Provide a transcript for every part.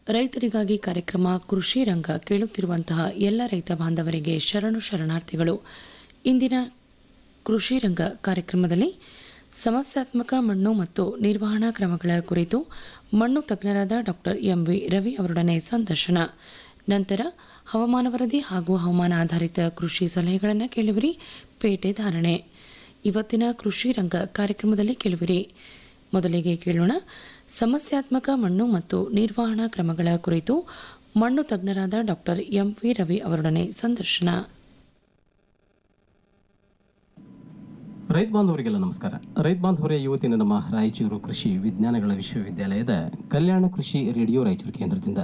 ರೈತರಿಗಾಗಿ ಕಾರ್ಯಕ್ರಮ ಕೃಷಿ ರಂಗ ಕೇಳುತ್ತಿರುವಂತಹ ಎಲ್ಲ ರೈತ ಬಾಂಧವರಿಗೆ ಶರಣು ಶರಣಾರ್ಥಿಗಳು ಇಂದಿನ ಕೃಷಿ ರಂಗ ಕಾರ್ಯಕ್ರಮದಲ್ಲಿ ಸಮಸ್ಯಾತ್ಮಕ ಮಣ್ಣು ಮತ್ತು ನಿರ್ವಹಣಾ ಕ್ರಮಗಳ ಕುರಿತು ಮಣ್ಣು ತಜ್ಞರಾದ ಡಾಕ್ಟರ್ ಎಂವಿ ರವಿ ಅವರೊಡನೆ ಸಂದರ್ಶನ ನಂತರ ಹವಾಮಾನ ವರದಿ ಹಾಗೂ ಹವಾಮಾನ ಆಧಾರಿತ ಕೃಷಿ ಸಲಹೆಗಳನ್ನು ಕೇಳುವಿರಿ ಪೇಟೆ ಧಾರಣೆ ಇವತ್ತಿನ ಕೃಷಿ ರಂಗ ಕಾರ್ಯಕ್ರಮದಲ್ಲಿ ಕೇಳುವಿರಿ ಮೊದಲಿಗೆ ಕೇಳೋಣ ಸಮಸ್ಯಾತ್ಮಕ ಮಣ್ಣು ಮತ್ತು ನಿರ್ವಹಣಾ ಕ್ರಮಗಳ ಕುರಿತು ಮಣ್ಣು ತಜ್ಞರಾದ ಡಾಕ್ಟರ್ ಎಂವಿ ರವಿ ಅವರೊಡನೆ ಸಂದರ್ಶನ ರೈತ ಬಾಂಧವರಿಗೆಲ್ಲ ನಮಸ್ಕಾರ ರೈತ ಬಾಂಧವರೇ ಇವತ್ತಿನ ನಮ್ಮ ರಾಯಚೂರು ಕೃಷಿ ವಿಜ್ಞಾನಗಳ ವಿಶ್ವವಿದ್ಯಾಲಯದ ಕಲ್ಯಾಣ ಕೃಷಿ ರೇಡಿಯೋ ರಾಯಚೂರು ಕೇಂದ್ರದಿಂದ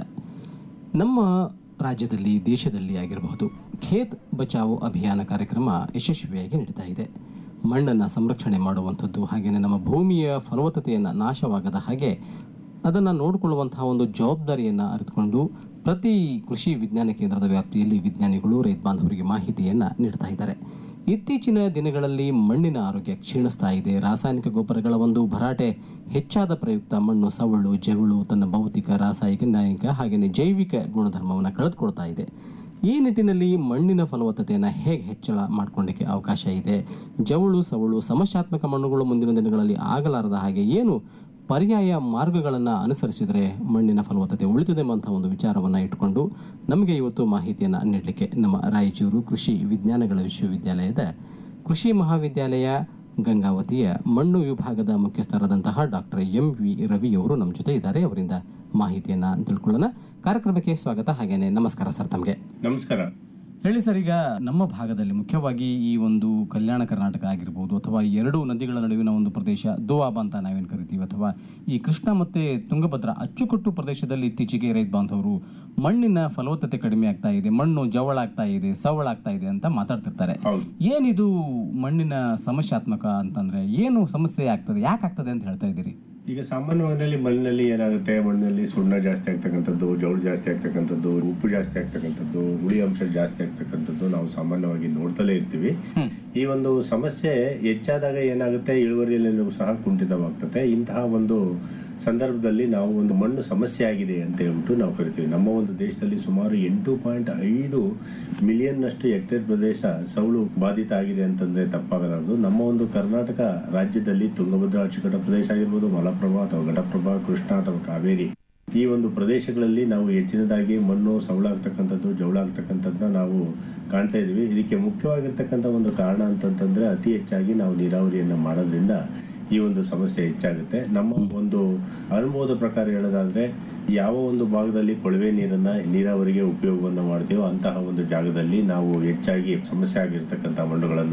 ನಮ್ಮ ರಾಜ್ಯದಲ್ಲಿ ದೇಶದಲ್ಲಿ ಆಗಿರಬಹುದು ಖೇತ್ ಬಚಾವೋ ಅಭಿಯಾನ ಕಾರ್ಯಕ್ರಮ ಯಶಸ್ವಿಯಾಗಿ ನಡೀತಾ ಇದೆ ಮಣ್ಣನ್ನು ಸಂರಕ್ಷಣೆ ಮಾಡುವಂಥದ್ದು ಹಾಗೆಯೇ ನಮ್ಮ ಭೂಮಿಯ ಫಲವತ್ತತೆಯನ್ನು ನಾಶವಾಗದ ಹಾಗೆ ಅದನ್ನು ನೋಡಿಕೊಳ್ಳುವಂತಹ ಒಂದು ಜವಾಬ್ದಾರಿಯನ್ನು ಅರಿತುಕೊಂಡು ಪ್ರತಿ ಕೃಷಿ ವಿಜ್ಞಾನ ಕೇಂದ್ರದ ವ್ಯಾಪ್ತಿಯಲ್ಲಿ ವಿಜ್ಞಾನಿಗಳು ರೈತ ಬಾಂಧವರಿಗೆ ಮಾಹಿತಿಯನ್ನು ನೀಡ್ತಾ ಇದ್ದಾರೆ ಇತ್ತೀಚಿನ ದಿನಗಳಲ್ಲಿ ಮಣ್ಣಿನ ಆರೋಗ್ಯ ಕ್ಷೀಣಿಸ್ತಾ ಇದೆ ರಾಸಾಯನಿಕ ಗೊಬ್ಬರಗಳ ಒಂದು ಭರಾಟೆ ಹೆಚ್ಚಾದ ಪ್ರಯುಕ್ತ ಮಣ್ಣು ಸವಳು ಜವಳು ತನ್ನ ಭೌತಿಕ ರಾಸಾಯನಿಕ ನ್ಯಾಯಿಕ ಹಾಗೆಯೇ ಜೈವಿಕ ಗುಣಧರ್ಮವನ್ನು ಕಳೆದುಕೊಳ್ತಾ ಇದೆ ಈ ನಿಟ್ಟಿನಲ್ಲಿ ಮಣ್ಣಿನ ಫಲವತ್ತತೆಯನ್ನು ಹೇಗೆ ಹೆಚ್ಚಳ ಮಾಡಿಕೊಳ್ಳಿಕ್ಕೆ ಅವಕಾಶ ಇದೆ ಜವಳು ಸವಳು ಸಮಸ್ಯಾತ್ಮಕ ಮಣ್ಣುಗಳು ಮುಂದಿನ ದಿನಗಳಲ್ಲಿ ಆಗಲಾರದ ಹಾಗೆ ಏನು ಪರ್ಯಾಯ ಮಾರ್ಗಗಳನ್ನು ಅನುಸರಿಸಿದರೆ ಮಣ್ಣಿನ ಫಲವತ್ತತೆ ಉಳಿತದೆ ಎಂಬಂಥ ಒಂದು ವಿಚಾರವನ್ನು ಇಟ್ಟುಕೊಂಡು ನಮಗೆ ಇವತ್ತು ಮಾಹಿತಿಯನ್ನು ನೀಡಲಿಕ್ಕೆ ನಮ್ಮ ರಾಯಚೂರು ಕೃಷಿ ವಿಜ್ಞಾನಗಳ ವಿಶ್ವವಿದ್ಯಾಲಯದ ಕೃಷಿ ಮಹಾವಿದ್ಯಾಲಯ ಗಂಗಾವತಿಯ ಮಣ್ಣು ವಿಭಾಗದ ಮುಖ್ಯಸ್ಥರಾದಂತಹ ಡಾಕ್ಟರ್ ಎಂ ವಿ ರವಿ ಅವರು ನಮ್ಮ ಜೊತೆ ಇದ್ದಾರೆ ಅವರಿಂದ ಮಾಹಿತಿಯನ್ನು ತಿಳ್ಕೊಳ್ಳೋಣ ಕಾರ್ಯಕ್ರಮಕ್ಕೆ ಸ್ವಾಗತ ಹಾಗೇನೆ ನಮಸ್ಕಾರ ಸರ್ ತಮಗೆ ನಮಸ್ಕಾರ ಹೇಳಿ ಸರ್ ಈಗ ನಮ್ಮ ಭಾಗದಲ್ಲಿ ಮುಖ್ಯವಾಗಿ ಈ ಒಂದು ಕಲ್ಯಾಣ ಕರ್ನಾಟಕ ಆಗಿರ್ಬೋದು ಅಥವಾ ಎರಡು ನದಿಗಳ ನಡುವಿನ ಒಂದು ಪ್ರದೇಶ ದೋವಾಬ ಅಂತ ನಾವೇನು ಕರಿತೀವಿ ಅಥವಾ ಈ ಕೃಷ್ಣ ಮತ್ತೆ ತುಂಗಭದ್ರಾ ಅಚ್ಚುಕಟ್ಟು ಪ್ರದೇಶದಲ್ಲಿ ಇತ್ತೀಚೆಗೆ ರೈತ ಬಾಂಧವರು ಮಣ್ಣಿನ ಫಲವತ್ತತೆ ಕಡಿಮೆ ಆಗ್ತಾ ಇದೆ ಮಣ್ಣು ಜವಳಾಗ್ತಾ ಇದೆ ಸವಳಾಗ್ತಾ ಇದೆ ಅಂತ ಮಾತಾಡ್ತಿರ್ತಾರೆ ಹೌದು ಏನಿದು ಮಣ್ಣಿನ ಸಮಸ್ಯಾತ್ಮಕ ಅಂತಂದ್ರೆ ಏನು ಸಮಸ್ಯೆ ಆಗ್ತದೆ ಯಾಕೆ ಆಗ್ತದೆ ಅಂತ ಹೇಳ್ತಾ ಇದ್ದೀರಿ ಈಗ ಸಾಮಾನ್ಯವಾಗಿ ಮಣ್ಣಿನಲ್ಲಿ ಏನಾಗುತ್ತೆ ಮಣ್ಣಿನಲ್ಲಿ ಸುಣ್ಣ ಜಾಸ್ತಿ ಆಗ್ತಕ್ಕಂಥದ್ದು ಜೌಳು ಜಾಸ್ತಿ ಆಗ್ತಕ್ಕಂಥದ್ದು ಉಪ್ಪು ಜಾಸ್ತಿ ಆಗ್ತಕ್ಕಂಥದ್ದು ಹುಳಿ ಅಂಶ ಜಾಸ್ತಿ ಆಗ್ತಕ್ಕಂಥದ್ದು ನಾವು ಸಾಮಾನ್ಯವಾಗಿ ನೋಡ್ತಲೇ ಇರ್ತೀವಿ ಈ ಒಂದು ಸಮಸ್ಯೆ ಹೆಚ್ಚಾದಾಗ ಏನಾಗುತ್ತೆ ಇಳುವರಿಯಲ್ಲೂ ಸಹ ಕುಂಠಿತವಾಗ್ತದೆ ಇಂತಹ ಒಂದು ಸಂದರ್ಭದಲ್ಲಿ ನಾವು ಒಂದು ಮಣ್ಣು ಸಮಸ್ಯೆ ಆಗಿದೆ ಅಂತ ಹೇಳ್ಬಿಟ್ಟು ನಾವು ಕರಿತೀವಿ ನಮ್ಮ ಒಂದು ದೇಶದಲ್ಲಿ ಸುಮಾರು ಎಂಟು ಪಾಯಿಂಟ್ ಐದು ಮಿಲಿಯನ್ನಷ್ಟು ಹೆಕ್ಟೇರ್ ಪ್ರದೇಶ ಸೌಳು ಬಾಧಿತ ಆಗಿದೆ ಅಂತಂದ್ರೆ ತಪ್ಪಾಗಲಾರದು ನಮ್ಮ ಒಂದು ಕರ್ನಾಟಕ ರಾಜ್ಯದಲ್ಲಿ ತುಂಗಭದ್ರಾ ಅಚ್ಚುಕಟ್ಟ ಪ್ರದೇಶ ಆಗಿರ್ಬೋದು ಮಲಪ್ರಭಾ ಅಥವಾ ಘಟಪ್ರಭಾ ಕೃಷ್ಣ ಅಥವಾ ಕಾವೇರಿ ಈ ಒಂದು ಪ್ರದೇಶಗಳಲ್ಲಿ ನಾವು ಹೆಚ್ಚಿನದಾಗಿ ಮಣ್ಣು ಸವಳಾಗ್ತಕ್ಕಂಥದ್ದು ಜವಳಾಗ್ತಕ್ಕಂಥದ್ದನ್ನ ನಾವು ಕಾಣ್ತಾ ಇದೀವಿ ಇದಕ್ಕೆ ಮುಖ್ಯವಾಗಿರ್ತಕ್ಕಂಥ ಒಂದು ಕಾರಣ ಅಂತಂತಂದ್ರೆ ಅತಿ ಹೆಚ್ಚಾಗಿ ನಾವು ನೀರಾವರಿಯನ್ನು ಮಾಡೋದ್ರಿಂದ ಈ ಒಂದು ಸಮಸ್ಯೆ ಹೆಚ್ಚಾಗುತ್ತೆ ನಮ್ಮ ಒಂದು ಅನುಭವದ ಪ್ರಕಾರ ಹೇಳೋದಾದ್ರೆ ಯಾವ ಒಂದು ಭಾಗದಲ್ಲಿ ಕೊಳವೆ ನೀರನ್ನ ನೀರಾವರಿಗೆ ಉಪಯೋಗವನ್ನು ಮಾಡ್ತೀವೋ ಅಂತಹ ಒಂದು ಜಾಗದಲ್ಲಿ ನಾವು ಹೆಚ್ಚಾಗಿ ಸಮಸ್ಯೆ ಆಗಿರ್ತಕ್ಕಂಥ ಮಣ್ಣುಗಳನ್ನು